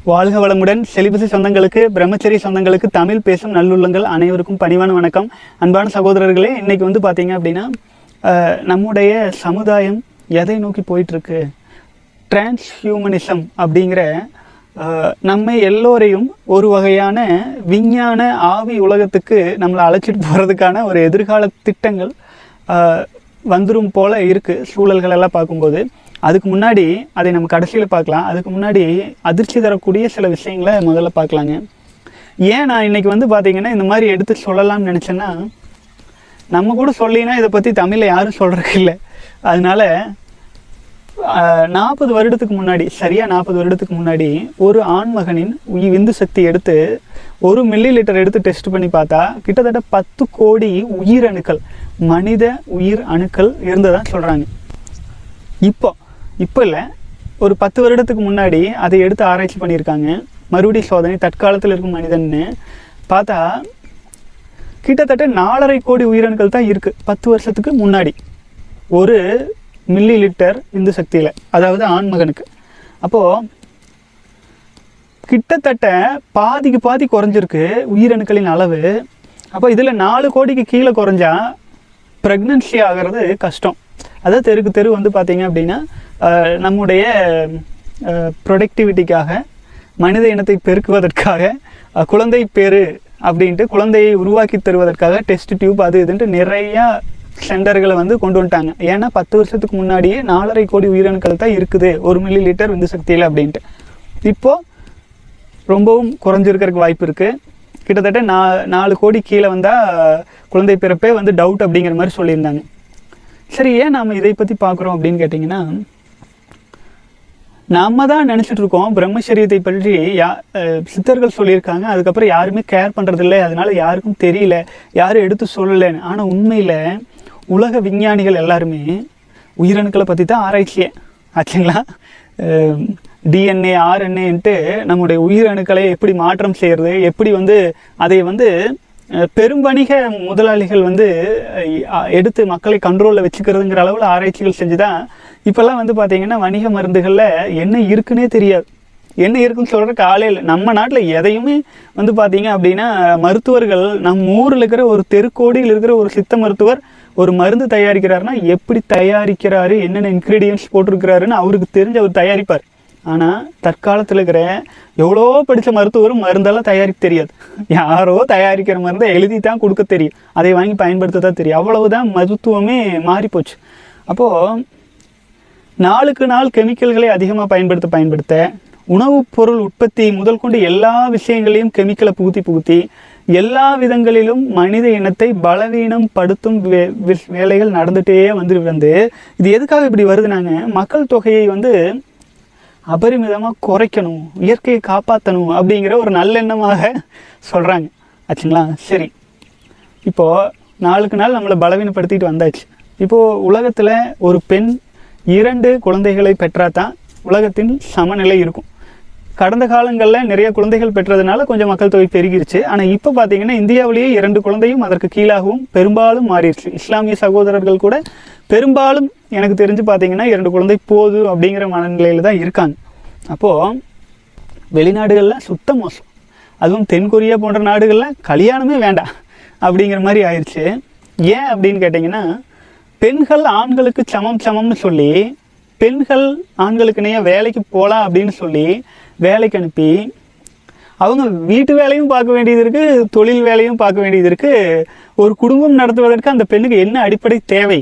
வாழ்க வளமுடன் செலிபசி சொந்தங்களுக்கு பிரம்மச்சரி சொந்தங்களுக்கு தமிழ் பேசும் நல்லுள்ளங்கள் அனைவருக்கும் பணிவான வணக்கம் அன்பான சகோதரர்களே இன்னைக்கு வந்து பார்த்தீங்க அப்படின்னா அஹ், நம்முடைய சமுதாயம் எதை நோக்கி போயிட்டுருக்கு டிரான்ஸ்ஹியூமனிசம் அப்படிங்கிற அஹ், நம்மை எல்லோரையும் ஒரு வகையான விஞ்ஞான ஆவி உலகத்துக்கு நம்மளை அழைச்சிட்டு போகிறதுக்கான ஒரு எதிர்கால திட்டங்கள் அஹ், வந்துரும் போல இருக்குது சூழல்கள் எல்லாம் பார்க்கும்போது அதுக்கு முன்னாடி அதை நம்ம கடைசியில் பார்க்கலாம் அதுக்கு முன்னாடி அதிர்ச்சி தரக்கூடிய சில விஷயங்களை முதல்ல பார்க்கலாங்க ஏன் நான் இன்னைக்கு வந்து பார்த்தீங்கன்னா இந்த மாதிரி எடுத்து சொல்லலாம்னு நினச்சேன்னா நம்ம கூட சொல்லினா இதை பற்றி தமிழில் யாரும் சொல்கிறதுக்கு இல்லை அதனால நாற்பது வருடத்துக்கு முன்னாடி சரியாக நாற்பது வருடத்துக்கு முன்னாடி ஒரு ஆண்மகனின் உயி விந்து சக்தி எடுத்து ஒரு மில்லி லிட்டர் எடுத்து டெஸ்ட் பண்ணி பார்த்தா கிட்டத்தட்ட பத்து கோடி உயிரணுக்கள் மனித உயிர் அணுக்கள் இருந்ததா சொல்கிறாங்க இப்போ இப்போ இல்லை ஒரு பத்து வருடத்துக்கு முன்னாடி அதை எடுத்து ஆராய்ச்சி பண்ணியிருக்காங்க மறுபடி சோதனை தற்காலத்தில் இருக்கும் மனிதன்னு பார்த்தா கிட்டத்தட்ட நாலரை கோடி உயிரணுக்கள் தான் இருக்குது பத்து வருஷத்துக்கு முன்னாடி ஒரு மில்லி லிட்டர் இந்து சக்தியில் அதாவது ஆண்மகனுக்கு அப்போது கிட்டத்தட்ட பாதிக்கு பாதி குறைஞ்சிருக்கு உயிரணுக்களின் அளவு அப்போ இதில் நாலு கோடிக்கு கீழே குறைஞ்சா ப்ரெக்னன்சி ஆகிறது கஷ்டம் அதாவது தெருக்கு தெரு வந்து பார்த்தீங்க அப்படின்னா அஹ், நம்முடைய ப்ரொடக்டிவிட்டிக்காக மனித இனத்தை பெருக்குவதற்காக அஹ், குழந்தை பேரு அப்படின்ட்டு குழந்தையை உருவாக்கி தருவதற்காக டெஸ்ட் டியூப் அது இதுன்ட்டு நிறையா சென்டர்களை வந்து கொண்டு வந்துட்டாங்க ஏன்னா பத்து வருஷத்துக்கு முன்னாடியே நாலரை கோடி உயிரணுக்கள் தான் இருக்குது ஒரு மில்லி லிட்டர் விந்து சக்தியில் அப்படின்ட்டு இப்போது ரொம்பவும் குறைஞ்சிருக்கிறதுக்கு வாய்ப்பு இருக்குது கிட்டத்தட்ட நா நாலு கோடி கீழே வந்தால் குழந்தை பிறப்பே வந்து டவுட் அப்படிங்கிற மாதிரி சொல்லியிருந்தாங்க சரி ஏன் நாம் இதை பற்றி பார்க்குறோம் அப்படின்னு கேட்டிங்கன்னா நாம தான் நினச்சிட்டு இருக்கோம் பிரம்மச்சரியத்தை பற்றி யா அஹ் சித்தர்கள் சொல்லியிருக்காங்க அதுக்கப்புறம் யாருமே கேர் பண்ணுறதில்ல அதனால யாருக்கும் தெரியல யாரும் எடுத்து சொல்லலைன்னு ஆனால் உண்மையில் உலக விஞ்ஞானிகள் எல்லாருமே உயிரணுக்களை பற்றி தான் ஆராய்ச்சியே ஆச்சுங்களா டிஎன்ஏ ஆர்என்ஏன்ட்டு நம்முடைய உயிரணுக்களை எப்படி மாற்றம் செய்கிறது எப்படி வந்து அதை வந்து அஹ், பெரும்பணிக முதலாளிகள் வந்து அஹ், எடுத்து மக்களை கண்ட்ரோலில் வச்சுக்கிறதுங்கிற அளவில் ஆராய்ச்சிகள் செஞ்சு தான் இப்போல்லாம் வந்து பார்த்தீங்கன்னா வணிக மருந்துகளில் என்ன இருக்குன்னே தெரியாது என்ன இருக்குன்னு சொல்கிறதுக்கு ஆளே இல்லை நம்ம நாட்டில் எதையுமே வந்து பார்த்தீங்க அப்படின்னா மருத்துவர்கள் நம்ம ஊரில் இருக்கிற ஒரு தெருக்கோடியில் இருக்கிற ஒரு சித்த மருத்துவர் ஒரு மருந்து தயாரிக்கிறாருன்னா எப்படி தயாரிக்கிறாரு என்னென்ன இன்க்ரீடியன்ஸ் போட்டிருக்கிறாருன்னு அவருக்கு தெரிஞ்சு அவர் தயாரிப்பார் ஆனால் தற்காலத்தில் இருக்கிற எவ்வளோ படித்த மருத்துவரும் மருந்தெல்லாம் தயாரிக்க தெரியாது யாரோ தயாரிக்கிற மருந்தை எழுதி தான் கொடுக்க தெரியும் அதை வாங்கி பயன்படுத்த தான் தெரியும் அவ்வளவுதான் மருத்துவமே மாறிப்போச்சு அப்போது நாளுக்கு நாள் கெமிக்கல்களை அதிகமாக பயன்படுத்த பயன்படுத்த உணவுப் பொருள் உற்பத்தி முதல் கொண்டு எல்லா விஷயங்களையும் கெமிக்கலை புகுத்தி புகுத்தி எல்லா விதங்களிலும் மனித இனத்தை பலவீனம் படுத்தும் வே வி- வேலைகள் நடந்துகிட்டே வந்து வந்து இது எதுக்காக இப்படி வருதுனாங்க மக்கள் தொகையை வந்து அபரிமிதமாக குறைக்கணும் இயற்கையை காப்பாற்றணும் அப்படிங்கிற ஒரு நல்லெண்ணமாக சொல்கிறாங்க ஆச்சுங்களா சரி இப்போது நாளுக்கு நாள் நம்மளை பலவீனப்படுத்திட்டு வந்தாச்சு இப்போது உலகத்தில் ஒரு பெண் இரண்டு குழந்தைகளை பெற்றாதான் உலகத்தின் சமநிலை இருக்கும் கடந்த காலங்களில் நிறைய குழந்தைகள் பெற்றதுனால கொஞ்சம் மக்கள் தொகை பெருகிருச்சு ஆனால் இப்போ பார்த்தீங்கன்னா இந்தியாவிலேயே இரண்டு குழந்தையும் அதற்கு கீழாகவும் பெரும்பாலும் மாறிடுச்சு இஸ்லாமிய சகோதரர்கள் கூட பெரும்பாலும் எனக்கு தெரிஞ்சு பார்த்தீங்கன்னா இரண்டு குழந்தை போதும் அப்படிங்கிற மனநிலையில் தான் இருக்காங்க அப்போது வெளிநாடுகளில் சுத்த மோசம் அதுவும் தென்கொரியா போன்ற நாடுகளில் கல்யாணமே வேண்டாம் அப்படிங்கிற மாதிரி ஆயிடுச்சு ஏன் அப்படின்னு கேட்டிங்கன்னா பெண்கள் ஆண்களுக்கு சமம் சமம்னு சொல்லி பெண்கள் ஆண்களுக்கு இணையாக வேலைக்கு போகலாம் அப்படின்னு சொல்லி வேலைக்கு அனுப்பி அவங்க வீட்டு வேலையும் பார்க்க வேண்டியது இருக்குது தொழில் வேலையும் பார்க்க வேண்டியது இருக்குது ஒரு குடும்பம் நடத்துவதற்கு அந்த பெண்ணுக்கு என்ன அடிப்படை தேவை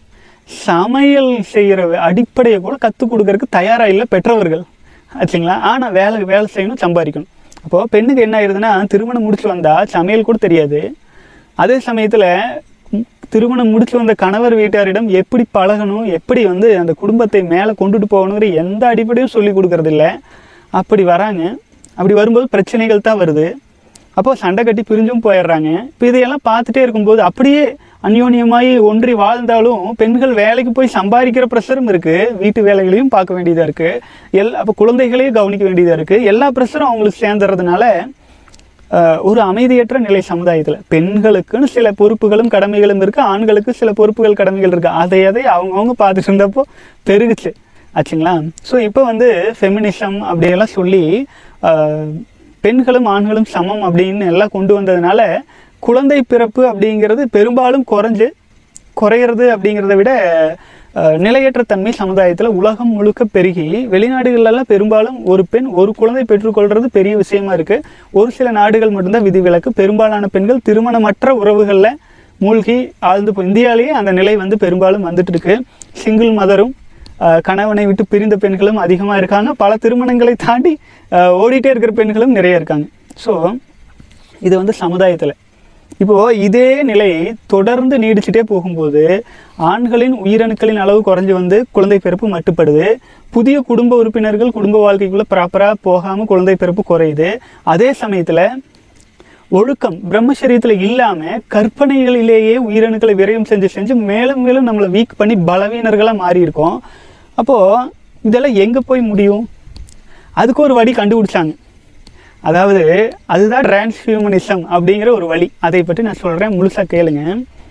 சமையல் செய்கிற அடிப்படையை கூட கற்றுக் கொடுக்கறதுக்கு தயாராக இல்லை பெற்றவர்கள் ஆச்சுங்களா ஆனால் வேலை வேலை செய்யணும் சம்பாதிக்கணும் அப்போது பெண்ணுக்கு என்ன ஆயிருதுன்னா திருமணம் முடிச்சு வந்தால் சமையல் கூட தெரியாது அதே சமயத்தில் திருமணம் முடிச்சு வந்த கணவர் வீட்டாரிடம் எப்படி பழகணும் எப்படி வந்து அந்த குடும்பத்தை மேலே கொண்டுட்டு போகணுங்கிற எந்த அடிப்படையும் சொல்லி கொடுக்கறதில்ல அப்படி வராங்க அப்படி வரும்போது பிரச்சனைகள் தான் வருது அப்போ சண்டை கட்டி பிரிஞ்சும் போயிடுறாங்க இப்போ இதையெல்லாம் பார்த்துட்டே இருக்கும்போது அப்படியே அந்யோன்யமாய் ஒன்றி வாழ்ந்தாலும் பெண்கள் வேலைக்கு போய் சம்பாதிக்கிற ப்ரெஷரும் இருக்குது வீட்டு வேலைகளையும் பார்க்க வேண்டியதாக இருக்குது எல் அப்போ குழந்தைகளையும் கவனிக்க வேண்டியதாக இருக்குது எல்லா ப்ரெஷரும் அவங்களுக்கு சேர்ந்துறதுனால அஹ், ஒரு அமைதியற்ற நிலை சமுதாயத்தில் பெண்களுக்குன்னு சில பொறுப்புகளும் கடமைகளும் இருக்குது ஆண்களுக்கு சில பொறுப்புகள் கடமைகள் இருக்குது அதை அதை அவங்கவுங்க பார்த்துட்டு இருந்தப்போ பெருகுச்சு ஆச்சுங்களா ஸோ இப்போ வந்து ஃபெமினிசம் அப்படியெல்லாம் சொல்லி ஆஹ், பெண்களும் ஆண்களும் சமம் அப்படின்னு எல்லாம் கொண்டு வந்ததுனால குழந்தை பிறப்பு அப்படிங்கிறது பெரும்பாலும் குறைஞ்சு குறையிறது அப்படிங்கிறத விட அஹ், நிலையற்ற தன்மை சமுதாயத்தில் உலகம் முழுக்க பெருகி வெளிநாடுகள்லாம் பெரும்பாலும் ஒரு பெண் ஒரு குழந்தை பெற்றுக்கொள்றது பெரிய விஷயமா இருக்கு ஒரு சில நாடுகள் மட்டும்தான் விதிவிலக்கு பெரும்பாலான பெண்கள் திருமணமற்ற உறவுகளில் மூழ்கி ஆழ்ந்து போ- இந்தியாவிலேயே அந்த நிலை வந்து பெரும்பாலும் வந்துட்டு இருக்கு சிங்கிள் மதரும் அஹ், கணவனை விட்டு பிரிந்த பெண்களும் அதிகமாக இருக்காங்க பல திருமணங்களை தாண்டி அஹ், ஓடிட்டே இருக்கிற பெண்களும் நிறைய இருக்காங்க ஸோ இது வந்து சமுதாயத்தில் இப்போ இதே நிலை தொடர்ந்து நீடிச்சுட்டே போகும்போது ஆண்களின் உயிரணுக்களின் அளவு குறைஞ்சு வந்து குழந்தை பிறப்பு மட்டுப்படுது புதிய குடும்ப உறுப்பினர்கள் குடும்ப வாழ்க்கைக்குள்ள ப்ராப்பராக போகாமல் குழந்தை பிறப்பு குறையுது அதே சமயத்தில் ஒழுக்கம் பிரம்மச்சரியத்தில் இல்லாமல் கற்பனைகளிலேயே உயிரணுக்களை விரயம் செஞ்சு செஞ்சு மேலும் மேலும் நம்மளை வீக் பண்ணி பலவீனர்களாக மாறி இருக்கோம் அப்போது இதெல்லாம் எங்கே போய் முடியும் அதுக்கு ஒரு வழி கண்டுபிடிச்சாங்க அதாவது அதுதான் டிரான்ஸ்ஹியூமனிசம் அப்படிங்கிற ஒரு வழி அதை பற்றி நான் சொல்கிறேன் முழுசாக கேளுங்க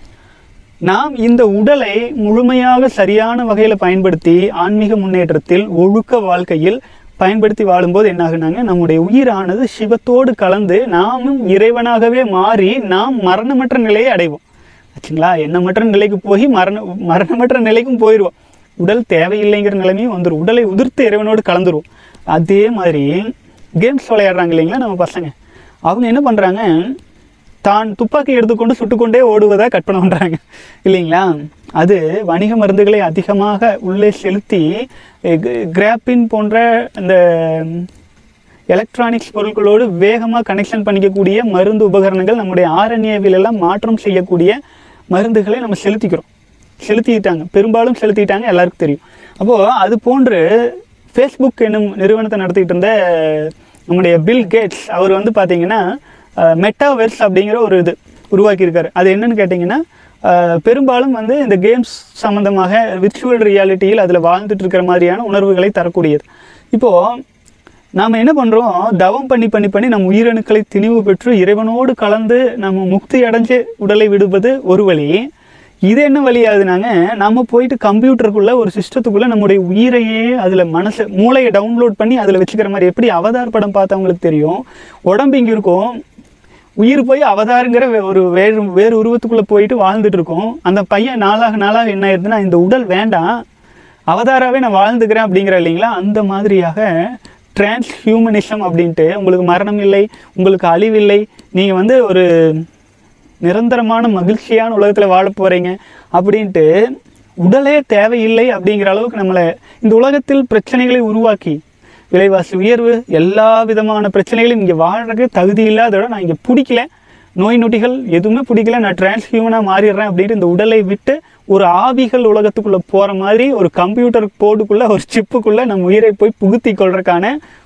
நாம் இந்த உடலை முழுமையாக சரியான வகையில் பயன்படுத்தி ஆன்மீக முன்னேற்றத்தில் ஒழுக்க வாழ்க்கையில் பயன்படுத்தி வாழும்போது என்னாகுனாங்க நம்முடைய உயிரானது சிவத்தோடு கலந்து நாமும் இறைவனாகவே மாறி நாம் மரணமற்ற நிலையை அடைவோம் ஆச்சுங்களா எண்ணமற்ற நிலைக்கு போய் மரண மரணமற்ற நிலைக்கும் போயிடுவோம் உடல் தேவையில்லைங்கிற நிலைமையும் வந்துடும் உடலை உதிர்த்து இறைவனோடு கலந்துருவோம் அதே மாதிரி கேம்ஸ் விளையாடுறாங்க இல்லைங்களா நம்ம பசங்க அவங்க என்ன பண்ணுறாங்க தான் துப்பாக்கி எடுத்துக்கொண்டு சுட்டுக்கொண்டே ஓடுவதா கற்பனை பண்ணுறாங்க இல்லைங்களா அது வணிக மருந்துகளை அதிகமாக உள்ளே செலுத்தி கிராப்பின் போன்ற இந்த எலக்ட்ரானிக்ஸ் பொருட்களோடு வேகமாக கனெக்ஷன் பண்ணிக்கக்கூடிய மருந்து உபகரணங்கள் நம்முடைய ஆரண்யவில் எல்லாம் மாற்றம் செய்யக்கூடிய மருந்துகளை நம்ம செலுத்திக்கிறோம் செலுத்திட்டாங்க பெரும்பாலும் செலுத்திட்டாங்க எல்லாருக்கும் தெரியும் அப்போது அது போன்று ஃபேஸ்புக் என்னும் நிறுவனத்தை நடத்திட்டு இருந்த நம்முடைய பில் கேட்ஸ் அவர் வந்து பார்த்தீங்கன்னா மெட்டாவெர்ஸ் அப்படிங்கிற ஒரு இது உருவாக்கியிருக்காரு அது என்னன்னு கேட்டிங்கன்னா அஹ், பெரும்பாலும் வந்து இந்த கேம்ஸ் சம்மந்தமாக விர்ச்சுவல் ரியாலிட்டியில் அதில் வாழ்ந்துட்டு இருக்கிற மாதிரியான உணர்வுகளை தரக்கூடியது இப்போது நாம் என்ன பண்ணுறோம் தவம் பண்ணி பண்ணி பண்ணி நம் உயிரணுக்களை திணிவு பெற்று இறைவனோடு கலந்து நம்ம முக்தி அடைஞ்சு உடலை விடுவது ஒரு வழி இது என்ன வழி ஆகுதுனாங்க நம்ம போயிட்டு கம்ப்யூட்டருக்குள்ள ஒரு சிஸ்டத்துக்குள்ள நம்முடைய உயிரையே அதில் மனசு மூளையை டவுன்லோட் பண்ணி அதில் வச்சுக்கிற மாதிரி எப்படி அவதார் படம் பார்த்தவங்களுக்கு தெரியும் உடம்பு இங்கே இருக்கும் உயிர் போய் அவதாருங்கிற வே- ஒரு வேறு வேறு உருவத்துக்குள்ளே போயிட்டு வாழ்ந்துட்டு இருக்கோம் அந்த பையன் நாளாக நாளாக என்ன ஆயிருதுன்னா இந்த உடல் வேண்டாம் அவதாராவே நான் வாழ்ந்துக்கிறேன் அப்படிங்கிற இல்லைங்களா அந்த மாதிரியாக டிரான்ஸ் ஹியூமனிசம் அப்படின்ட்டு உங்களுக்கு மரணம் இல்லை உங்களுக்கு அழிவில்லை நீங்கள் வந்து ஒரு நிரந்தரமான மகிழ்ச்சியான உலகத்தில் வாழ போகிறீங்க அப்படின்ட்டு உடலே தேவையில்லை அப்படிங்கிற அளவுக்கு நம்மளை இந்த உலகத்தில் பிரச்சனைகளை உருவாக்கி விலைவாசி உயர்வு எல்லா விதமான பிரச்சனைகளையும் இங்கே வாழ்றதுக்கு தகுதி இல்லாதோட நான் இங்கே பிடிக்கல நோய் நொடிகள் எதுவுமே பிடிக்கல நான் டிரான்ஸ்ஹியூமனாக மாறிடுறேன் அப்படின்ட்டு இந்த உடலை விட்டு ஒரு ஆவிகள் உலகத்துக்குள்ளே போகிற மாதிரி ஒரு கம்ப்யூட்டர் போர்டுக்குள்ளே ஒரு சிப்புக்குள்ளே நம்ம உயிரை போய் புகுத்தி கொள்றதுக்கான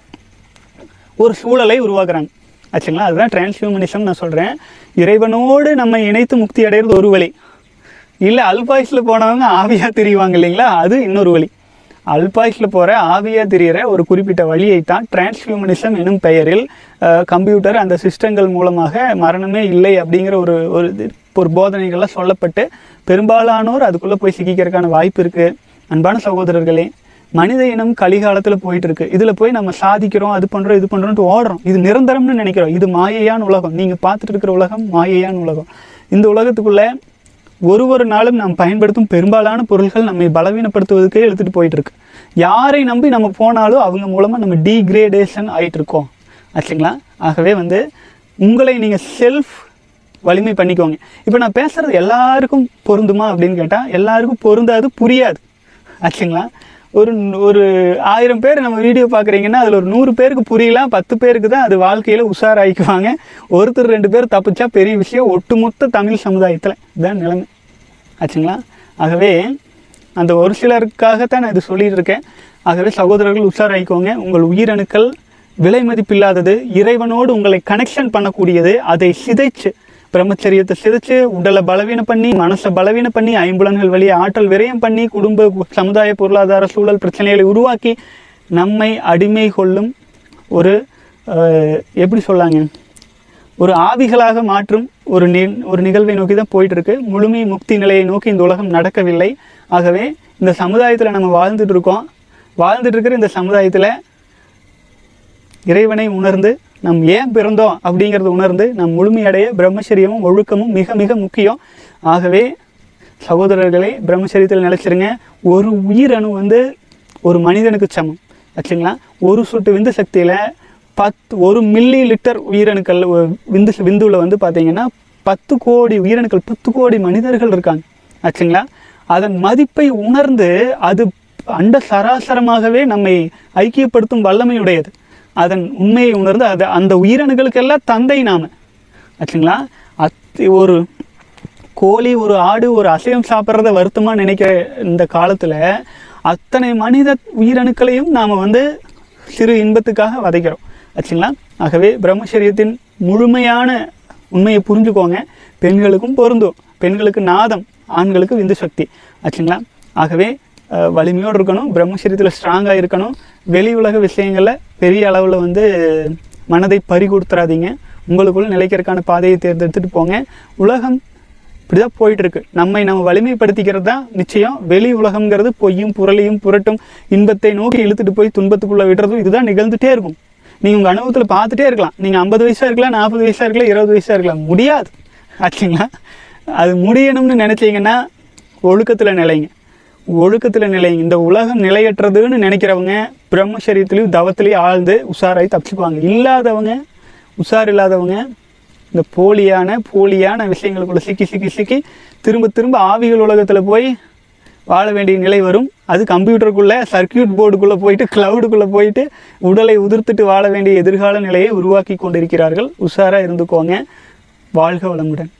ஒரு சூழலை உருவாக்குறாங்க ஆச்சுங்களா அதுதான் டிரான்ஸ்ஹியூமனிசம் நான் சொல்கிறேன் இறைவனோடு நம்ம இணைத்து முக்தி அடைகிறது ஒரு வழி இல்லை அல்பாயுஸில் போனவங்க ஆவியாக தெரிவாங்க இல்லைங்களா அது இன்னொரு வழி அல்பாயுஸில் போகிற ஆவியாக தெரிகிற ஒரு குறிப்பிட்ட வழியை தான் டிரான்ஸ்ஹியூமனிசம் எனும் பெயரில் அஹ், கம்ப்யூட்டர் அந்த சிஸ்டங்கள் மூலமாக மரணமே இல்லை அப்படிங்கிற ஒரு ஒரு இது ஒரு போதனைகள்லாம் சொல்லப்பட்டு பெரும்பாலானோர் அதுக்குள்ளே போய் சிக்கிக்கிறதுக்கான வாய்ப்பு இருக்குது அன்பான சகோதரர்களே மனித இனம் கலிகாலத்தில் போயிட்டு இருக்கு இதில் போய் நம்ம சாதிக்கிறோம் அது பண்ணுறோம் இது பண்ணுறோம்ட்டு ஓடுறோம் இது நிரந்தரம்னு நினைக்கிறோம் இது மாயையான உலகம் நீங்கள் பார்த்துட்டு இருக்கிற உலகம் மாயையான உலகம் இந்த உலகத்துக்குள்ளே ஒரு ஒரு நாளும் நாம் பயன்படுத்தும் பெரும்பாலான பொருள்கள் நம்மை பலவீனப்படுத்துவதற்கே எடுத்துகிட்டு போயிட்டு இருக்கு யாரை நம்பி நம்ம போனாலும் அவங்க மூலமாக நம்ம டீக்ரேடேஷன் ஆயிட்டு இருக்கோம் ஆச்சுங்களா ஆகவே வந்து உங்களை நீங்கள் செல்ஃப் வலிமை பண்ணிக்கோங்க இப்போ நான் பேசுறது எல்லாருக்கும் பொருந்துமா அப்படின்னு கேட்டால் எல்லாருக்கும் பொருந்தாது புரியாது ஆச்சுங்களா ஒரு ஒரு ஆயிரம் பேர் நம்ம வீடியோ பார்க்குறீங்கன்னா அதில் ஒரு நூறு பேருக்கு புரியலாம் பத்து பேருக்கு தான் அது வாழ்க்கையில் உஷாராயிக்குவாங்க ஒருத்தர் ரெண்டு பேர் தப்பிச்சா பெரிய விஷயம் ஒட்டுமொத்த தமிழ் சமுதாயத்தில் இதுதான் நிலைமை ஆச்சுங்களா ஆகவே அந்த ஒரு சிலருக்காகத்தான் நான் இது சொல்லிட்டு இருக்கேன் ஆகவே சகோதரர்கள் உஷாராயிக்கோங்க உங்கள் உயிரணுக்கள் விலை மதிப்பில்லாதது இறைவனோடு உங்களை கனெக்ஷன் பண்ணக்கூடியது அதை சிதைச்சு பிரம்மச்சரியத்தை சிதைச்சு உடலை பலவீனம் பண்ணி மனசை பலவீனம் பண்ணி ஐம்புலன்கள் வழியே ஆற்றல் விரயம் பண்ணி குடும்ப சமுதாய பொருளாதார சூழல் பிரச்சனைகளை உருவாக்கி நம்மை அடிமை கொள்ளும் ஒரு அஹ், எப்படி சொல்லாங்க ஒரு ஆவிகளாக மாற்றும் ஒரு நி ஒரு நிகழ்வை நோக்கி தான் போயிட்டு இருக்கு முழுமை முக்தி நிலையை நோக்கி இந்த உலகம் நடக்கவில்லை ஆகவே இந்த சமுதாயத்தில் நம்ம வாழ்ந்துட்டு இருக்கோம் வாழ்ந்துட்டு இருக்கிற இந்த சமுதாயத்தில் இறைவனை உணர்ந்து நம் ஏன் பிறந்தோம் அப்படிங்கிறத உணர்ந்து நம் முழுமையடைய பிரம்மச்சரியமும் ஒழுக்கமும் மிக மிக முக்கியம் ஆகவே சகோதரர்களே பிரம்மச்சரியத்தில் நிலைச்சிருங்க ஒரு உயிரணு வந்து ஒரு மனிதனுக்கு சமம் ஆச்சுங்களா ஒரு சொட்டு விந்து சக்தியில் பத்து ஒரு மில்லி லிட்டர் உயிரணுக்கள் ஒ- விந்து விந்துவில் வந்து பார்த்தீங்கன்னா பத்து கோடி உயிரணுக்கள் பத்து கோடி மனிதர்கள் இருக்காங்க ஆச்சுங்களா அதன் மதிப்பை உணர்ந்து அது அண்ட சராசரமாகவே நம்மை ஐக்கியப்படுத்தும் வல்லமையுடையது அதன் உண்மையை உணர்ந்து அது அந்த உயிரணுக்களுக்கெல்லாம் தந்தை நாம ஆச்சுங்களா அத் ஒரு கோழி ஒரு ஆடு ஒரு அசைவம் சாப்பிட்றத வருத்தமாக நினைக்கிற இந்த காலத்தில் அத்தனை மனித உயிரணுக்களையும் நாம் வந்து சிறு இன்பத்துக்காக வதைக்கிறோம் ஆச்சுங்களா ஆகவே பிரம்மச்சரியத்தின் முழுமையான உண்மையை புரிஞ்சுக்கோங்க பெண்களுக்கும் பொருந்தும் பெண்களுக்கு நாதம் ஆண்களுக்கு விந்து சக்தி ஆச்சுங்களா ஆகவே அஹ், வலிமையோடு இருக்கணும் பிரம்மச்சரியத்தில் ஸ்ட்ராங்காக இருக்கணும் வெளி உலக விஷயங்களில் பெரிய அளவில் வந்து மனதை பறி கொடுத்துறாதீங்க உங்களுக்குள்ள நிலைக்கிறதுக்கான பாதையை தேர்ந்தெடுத்துட்டு போங்க உலகம் இப்படிதான் போயிட்டு இருக்கு நம்மை நம்ம வலிமைப்படுத்திக்கிறது தான் நிச்சயம் வெளி உலகம்ங்கிறது பொய்யும் புரளியும் புரட்டும் இன்பத்தை நோக்கி இழுத்துட்டு போய் துன்பத்துக்குள்ள விடுறதும் இதுதான் நிகழ்ந்துட்டே இருக்கும் நீங்க உங்க அனுபவத்தில் பார்த்துட்டே இருக்கலாம் நீங்க ஐம்பது வயசா இருக்கலாம் நாற்பது வயசா இருக்கலாம் இருபது வயசா இருக்கலாம் முடியாது ஆச்சுங்களா அது முடியணும்னு நினைச்சீங்கன்னா ஒழுக்கத்துல நிலைங்க ஒழுக்கத்துல நிலைங்க இந்த உலகம் நிலையற்றதுன்னு நினைக்கிறவங்க பிரம்மச்சரியத்திலையும் தவத்திலையும் ஆழ்ந்து உஷாராய் தப்பிச்சுக்குவாங்க இல்லாதவங்க உஷார் இல்லாதவங்க இந்த போலியான போலியான விஷயங்களுக்குள்ள சிக்கி சிக்கி சிக்கி திரும்ப திரும்ப ஆவிகள் உலகத்தில் போய் வாழ வேண்டிய நிலை வரும் அது கம்ப்யூட்டருக்குள்ளே சர்க்கியூட் போர்டுக்குள்ளே போயிட்டு க்ளவுடுக்குள்ளே போயிட்டு உடலை உதிர்த்துட்டு வாழ வேண்டிய எதிர்கால நிலையை உருவாக்கி கொண்டிருக்கிறார்கள் உஷாராக இருந்துக்கோங்க வாழ்க வளமுடன்